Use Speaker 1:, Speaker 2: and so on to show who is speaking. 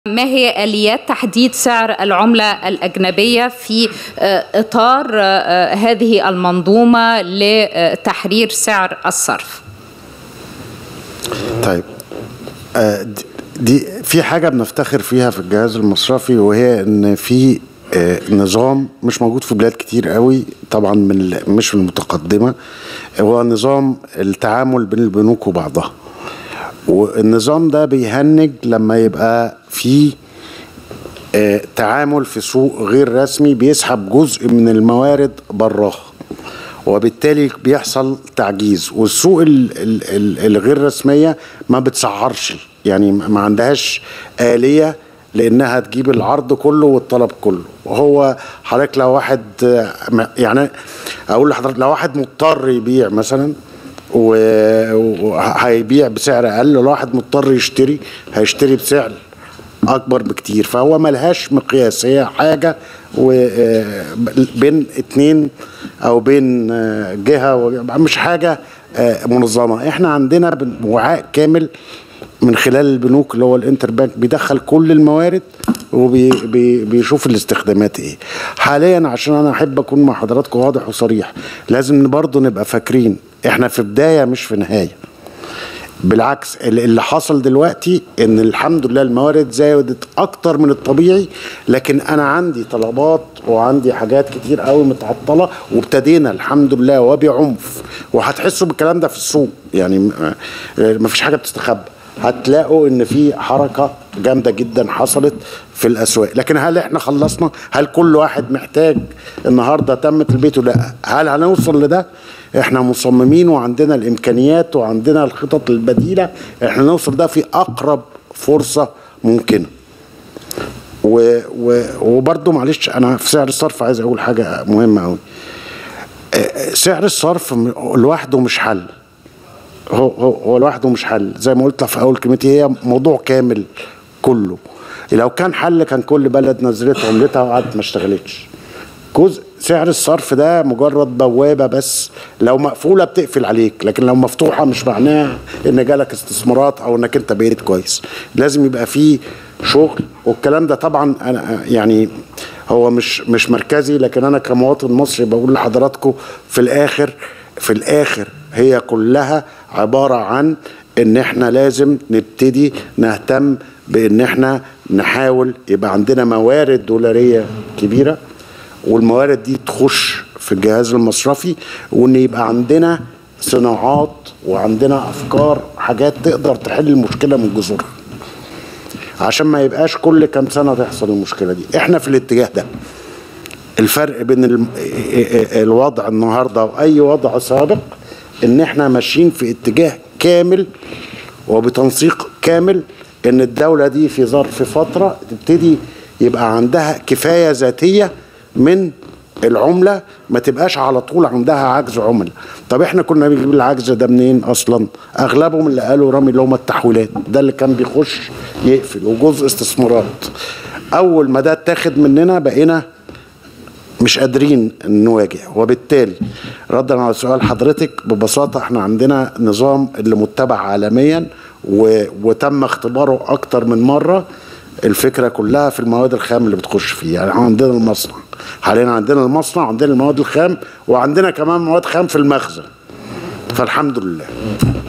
Speaker 1: ما هي آليات تحديد سعر العملة الأجنبية في إطار هذه المنظومة لتحرير سعر الصرف؟
Speaker 2: طيب دي في حاجة بنفتخر فيها في الجهاز المصرفي وهي إن في نظام مش موجود في بلاد كتير قوي طبعا من مش من المتقدمة هو نظام التعامل بين البنوك وبعضها والنظام ده بيهنج لما يبقى في آه تعامل في سوق غير رسمي بيسحب جزء من الموارد براها وبالتالي بيحصل تعجيز والسوق ال ال ال الغير رسميه ما بتسعرش يعني ما عندهاش آلية لانها تجيب العرض كله والطلب كله وهو حضرتك لو واحد يعني اقول لحضرتك لو واحد مضطر يبيع مثلا وهيبيع بسعر اقل لو واحد مضطر يشتري هيشتري بسعر اكبر بكتير فهو ملهاش مقياس هي حاجه بين اتنين او بين جهه مش حاجه منظمه احنا عندنا وعاء كامل من خلال البنوك اللي هو الانتر بانك بيدخل كل الموارد وبيشوف الاستخدامات ايه حاليا عشان انا احب اكون مع حضراتكم واضح وصريح لازم برضه نبقى فاكرين احنا في بدايه مش في نهايه بالعكس اللي حصل دلوقتي ان الحمد لله الموارد زادت اكتر من الطبيعي لكن انا عندي طلبات وعندي حاجات كتير قوي متعطله وابتدينا الحمد لله وبعنف وهتحسوا بالكلام ده في السوق يعني ما فيش حاجه بتستخبى هتلاقوا ان في حركه جامده جدا حصلت في الاسواق لكن هل احنا خلصنا هل كل واحد محتاج النهارده تمت البيت لا هل هنوصل لده احنا مصممين وعندنا الامكانيات وعندنا الخطط البديله احنا نوصل ده في اقرب فرصه ممكنه و و وبرضه معلش انا في سعر الصرف عايز اقول حاجه مهمه قوي سعر الصرف لوحده مش حل هو هو هو لوحده مش حل زي ما قلت في اول كلمتي هي موضوع كامل كله لو كان حل كان كل بلد نزلت عملتها وقعدت ما اشتغلتش جزء سعر الصرف ده مجرد بوابه بس لو مقفوله بتقفل عليك لكن لو مفتوحه مش معناها ان جالك استثمارات او انك انت بقيت كويس لازم يبقى فيه شغل والكلام ده طبعا انا يعني هو مش مش مركزي لكن انا كمواطن مصري بقول لحضراتكم في الاخر في الاخر هي كلها عباره عن ان احنا لازم نبتدي نهتم بان احنا نحاول يبقى عندنا موارد دولاريه كبيره والموارد دي تخش في الجهاز المصرفي وان يبقى عندنا صناعات وعندنا افكار حاجات تقدر تحل المشكله من جذورها عشان ما يبقاش كل كام سنه تحصل المشكله دي احنا في الاتجاه ده الفرق بين الوضع النهارده واي وضع سابق ان احنا ماشيين في اتجاه كامل وبتنسيق كامل ان الدوله دي في ظرف فتره تبتدي يبقى عندها كفايه ذاتيه من العمله ما تبقاش على طول عندها عجز عمله طب احنا كنا بنجيب العجز ده منين اصلا اغلبهم اللي قالوا رامي اللي هم التحويلات ده اللي كان بيخش يقفل وجزء استثمارات اول ما ده اتاخد مننا بقينا مش قادرين نواجه وبالتالي ردا على سؤال حضرتك ببساطه احنا عندنا نظام اللي متبع عالميا و... وتم اختباره اكتر من مره الفكره كلها في المواد الخام اللي بتخش فيه يعني عندنا المصنع حاليا عندنا المصنع عندنا المواد الخام وعندنا كمان مواد خام في المخزن فالحمد لله